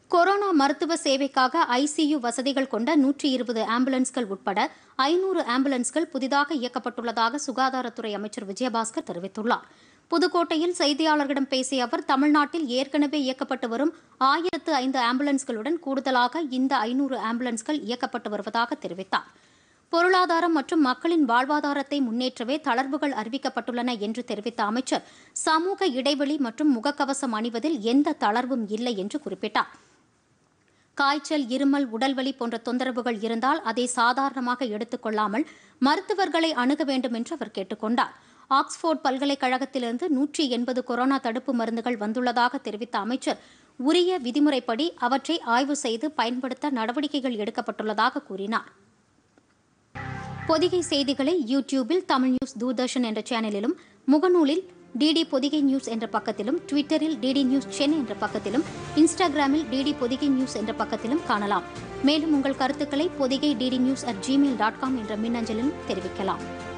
corona மருத்துவ சேவைக்காக ICU வசதிகள் கொண்ட நூற்றி இருபது ஆம்புலன்ஸ்கள் உட்பட ஐநூறு ஆம்புலன்ஸ்கள் புதிதாக இயக்கப்பட்டுள்ளதாக சுகாதாரத்துறை அமைச்சர் விஜயபாஸ்கர் தெரிவித்துள்ளார் புதுக்கோட்டையில் செய்தியாளர்களிடம் பேசிய அவர் தமிழ்நாட்டில் ஏற்கனவே இயக்கப்பட்டு வரும் ஆயிரத்து ஐந்து ஆம்புலன்ஸ்களுடன் கூடுதலாக இந்த ஐநூறு ஆம்புலன்ஸ்கள் இயக்கப்பட்டு வருவதாக தெரிவித்தார் பொருளாதாரம் மற்றும் மக்களின் வாழ்வாதாரத்தை முன்னேற்றவே தளர்வுகள் அறிவிக்கப்பட்டுள்ளன என்று தெரிவித்த அமைச்சர் சமூக இடைவெளி மற்றும் முகக்கவசம் அணிவதில் எந்த தளர்வும் இல்லை என்று குறிப்பிட்டார் காய்ச்சல் இருமல் உடல்வலி போன்ற தொந்தரவுகள் இருந்தால் அதை சாதாரணமாக எடுத்துக் கொள்ளாமல் மருத்துவர்களை அணுக வேண்டும் என்று அவர் கேட்டுக் கொண்டார் ஆக்ஸ்போர்ட் பல்கலைக்கழகத்திலிருந்து நூற்றி எண்பது கொரோனா தடுப்பு மருந்துகள் வந்துள்ளதாக தெரிவித்த அமைச்சர் உரிய விதிமுறைப்படி அவற்றை ஆய்வு செய்து பயன்படுத்த நடவடிக்கைகள் எடுக்கப்பட்டுள்ளதாக கூறினார் பொதிகை செய்திகளை யூடியூபில் தமிழ் நியூஸ் தூர்தர்ஷன் என்ற சேனலிலும் முகநூலில் டிடி பொதிகை நியூஸ் என்ற பக்கத்திலும் ட்விட்டரில் டிடி நியூஸ் சென்னை என்ற பக்கத்திலும் இன்ஸ்டாகிராமில் டிடி பொதிகை நியூஸ் என்ற பக்கத்திலும் காணலாம் மேலும் உங்கள் கருத்துக்களை Podhigai DD news at Gmail dot com என்ற மின்னஞ்சலிலும் தெரிவிக்கலாம்